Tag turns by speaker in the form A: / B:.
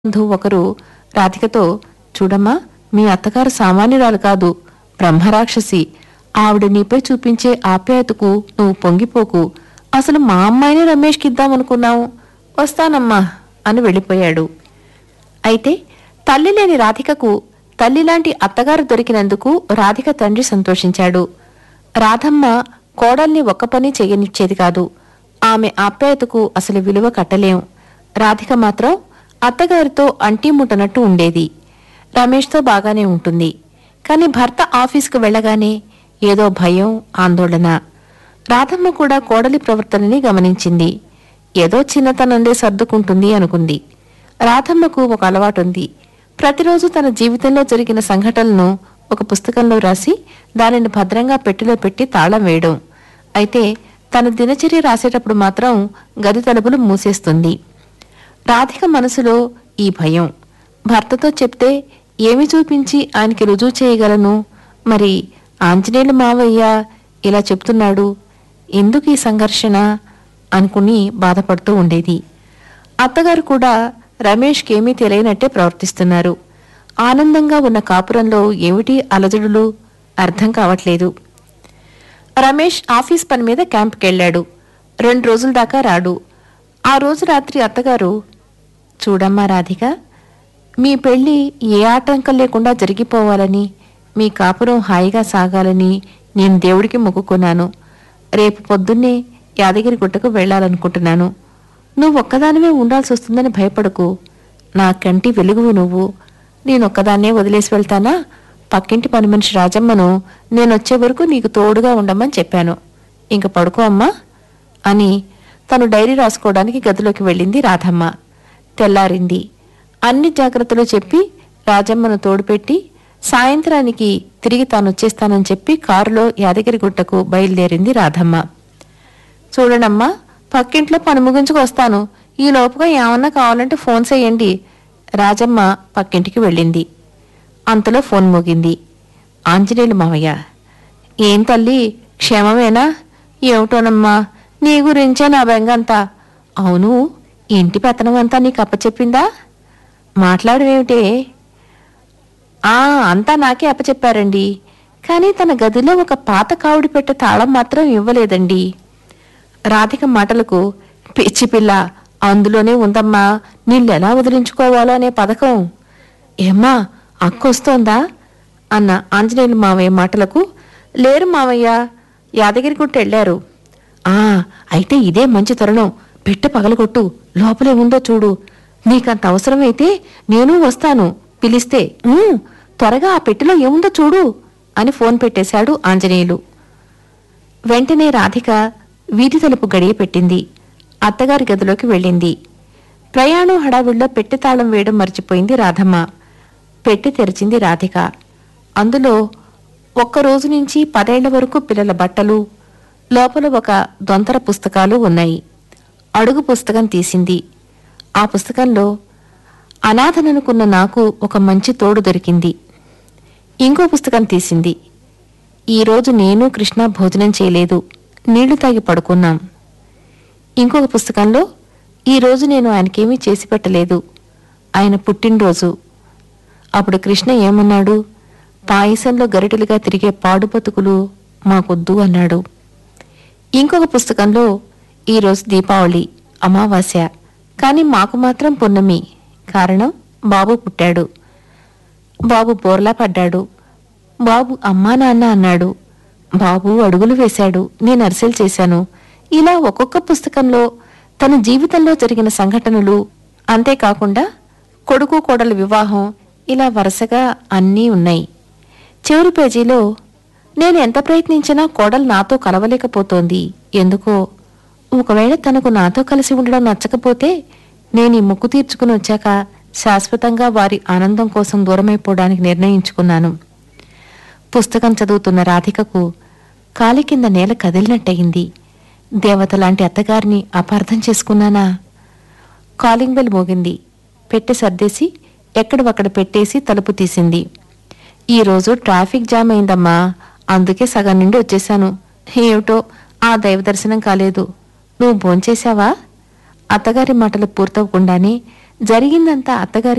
A: బంధువు ఒకరు రాధికతో చూడమ్మా మీ అత్తగారు సామాన్యురాలు కాదు బ్రహ్మరాక్షసి ఆవిడ నీపై చూపించే ఆప్యాయతకు నువ్వు పొంగిపోకు అసలు మా అమ్మాయిని రమేష్కి ఇద్దామనుకున్నావు వస్తానమ్మా అని వెళ్ళిపోయాడు అయితే తల్లి లేని రాధికకు తల్లిలాంటి అత్తగారు దొరికినందుకు రాధిక తండ్రి సంతోషించాడు రాధమ్మ కోడల్ని ఒక్క పని చేయనిచ్చేది కాదు ఆమె ఆప్యాయతకు అసలు విలువ కట్టలేం రాధిక మాత్రం అత్తగారితో అంటీముట్టనట్టు ఉండేది రమేష్తో బాగానే ఉంటుంది కాని భర్త ఆఫీసుకు వెళ్ళగానే ఏదో భయం ఆందోళన రాధమ్మ కూడా కోడలి ప్రవర్తనని గమనించింది ఏదో చిన్నతనందే సర్దుకుంటుంది అనుకుంది రాధమ్మకు ఒక అలవాటుంది ప్రతిరోజు తన జీవితంలో జరిగిన సంఘటనలను ఒక పుస్తకంలో రాసి దానిని భద్రంగా పెట్టెలో పెట్టి తాళం వేయడం అయితే తన దినచర్య రాసేటప్పుడు మాత్రం గది తలుపులు మూసేస్తుంది రాధిక మనసులో ఈ భయం భర్తతో చెప్తే ఏమి చూపించి ఆయనకి రుజువు చేయగలను మరి ఆంజనేయులు మావయ్య ఇలా చెప్తున్నాడు ఎందుకు ఈ సంఘర్షణ అనుకుని బాధపడుతూ ఉండేది అత్తగారు కూడా రమేష్కి ఏమీ తెలియనట్టే ప్రవర్తిస్తున్నారు ఆనందంగా ఉన్న కాపురంలో ఏమిటి అలజడులు అర్థం కావట్లేదు రమేష్ ఆఫీస్ పని మీద క్యాంప్కి వెళ్ళాడు రెండు రోజుల దాకా రాడు ఆ రోజు రాత్రి అత్తగారు చూడమ్మా రాధిక మీ పెళ్లి ఏ ఆటంకం లేకుండా జరిగిపోవాలని మీ కాపురం హాయిగా సాగాలని నేను దేవుడికి మొక్కుకున్నాను రేపు పొద్దున్నే యాదగిరి గుట్టకు వెళ్ళాలనుకుంటున్నాను నువ్వు ఒక్కదానివే ఉండాల్సి వస్తుందని భయపడకు నా కంటి వెలుగువు నువ్వు నేనొక్కదాన్నే వదిలేసి వెళ్తానా పక్కింటి పని మనిషి రాజమ్మను నేనొచ్చే వరకు నీకు తోడుగా ఉండమని చెప్పాను ఇంక పడుకో అమ్మా అని తను డైరీ రాసుకోవడానికి గదిలోకి వెళ్ళింది రాధమ్మ తెల్లారింది అన్ని జాగ్రత్తలు చెప్పి రాజమ్మను తోడుపెట్టి సాయంత్రానికి తిరిగి తాను వచ్చేస్తానని చెప్పి కారులో యాదగిరిగుట్టకు బయలుదేరింది రాధమ్మ చూడనమ్మా పక్కింట్లో పని ముగించుకు వస్తాను ఈ లోపుగా ఏమన్నా కావాలంటే ఫోన్ చేయండి రాజమ్మ పక్కింటికి వెళ్ళింది అంతలో ఫోన్ మోగింది ఆంజనేయులు మావయ్య ఏం తల్లి క్షేమమేనా ఏమిటోనమ్మా నీ గురించే నా బెంగంతా అవును ఇంటి పెత్తనం అంతా నీకు అప్పచెప్పిందా మాట్లాడవేమిటే ఆ అంతా నాకే అప్పచెప్పారండి కానీ తన గదిలో ఒక పాత కావుడి పెట్టె తాళం మాత్రం ఇవ్వలేదండి రాధిక మాటలకు పిచ్చి పిల్ల అందులోనే ఉందమ్మా నీళ్ళెలా వదిలించుకోవాలో అనే పథకం ఏమ్మా అక్క వస్తోందా అన్న ఆంజనేయులు మావయ్య మాటలకు లేరు మావయ్య యాదగిరిగుట్ట వెళ్ళారు ఆ అయితే ఇదే మంచి తరుణం పెట్టె పగలగొట్టు లోపలే ఉందో చూడు నీకంత అవసరమైతే నేను వస్తాను పిలిస్తే "ఊ, త్వరగా ఆ పెట్టెలో ఏముందో చూడు అని ఫోన్ పెట్టేశాడు ఆంజనేయులు వెంటనే రాధిక వీధి తలుపు గడియ పెట్టింది అత్తగారి గదిలోకి వెళ్ళింది ప్రయాణం హడావిడిలో పెట్టె తాళం వేయడం మర్చిపోయింది రాధమ్మ పెట్టి తెరిచింది రాధిక అందులో ఒక్క రోజు నుంచి పదేళ్ల వరకు పిల్లల బట్టలు లోపల ఒక దొంతర పుస్తకాలు ఉన్నాయి అడుగు పుస్తకం తీసింది ఆ పుస్తకంలో అనాథననుకున్న నాకు ఒక మంచి తోడు దొరికింది ఇంకో పుస్తకం తీసింది ఈరోజు నేను కృష్ణ భోజనం చేయలేదు నీళ్లు తాగి పడుకున్నాం ఇంకొక పుస్తకంలో ఈరోజు నేను ఆయనకేమీ చేసి పెట్టలేదు ఆయన పుట్టినరోజు అప్పుడు కృష్ణ ఏమన్నాడు పాయసంలో గరిటెలుగా తిరిగే పాడు బతుకులు మాకొద్దు అన్నాడు ఇంకొక పుస్తకంలో ఈరోజు దీపావళి అమావాస్య కానీ మాకు మాత్రం పున్నమి కారణం బాబు పుట్టాడు బాబు బోర్లా పడ్డాడు బాబు అమ్మా నాన్న అన్నాడు బాబు అడుగులు వేశాడు నేను అరిసెలు చేశాను ఇలా ఒక్కొక్క పుస్తకంలో తన జీవితంలో జరిగిన సంఘటనలు అంతేకాకుండా కొడుకు కోడల వివాహం ఇలా వరుసగా అన్నీ ఉన్నాయి చివరి పేజీలో నేను ఎంత ప్రయత్నించినా కోడలు నాతో కలవలేకపోతోంది ఎందుకో ఒకవేళ తనకు నాతో కలిసి ఉండడం నచ్చకపోతే నేను ఈ ముక్కు తీర్చుకుని వచ్చాక శాశ్వతంగా వారి ఆనందం కోసం దూరమైపోవడానికి నిర్ణయించుకున్నాను పుస్తకం చదువుతున్న రాధికకు కాలి కింద నేల కదిలినట్టయింది దేవత లాంటి అత్తగారిని అపార్థం చేసుకున్నానా కాలింగ్ బెల్ మోగింది పెట్టె సర్దేసి ఎక్కడవక్కడ పెట్టేసి తలుపు తీసింది ఈరోజు ట్రాఫిక్ జామ్ అయిందమ్మా అందుకే సగం నుండి వచ్చేశాను ఏమిటో ఆ దైవ దర్శనం కాలేదు నువ్వు భోంచేశావా అత్తగారి మాటలు పూర్తవకుండానే జరిగిందంతా అత్తగారి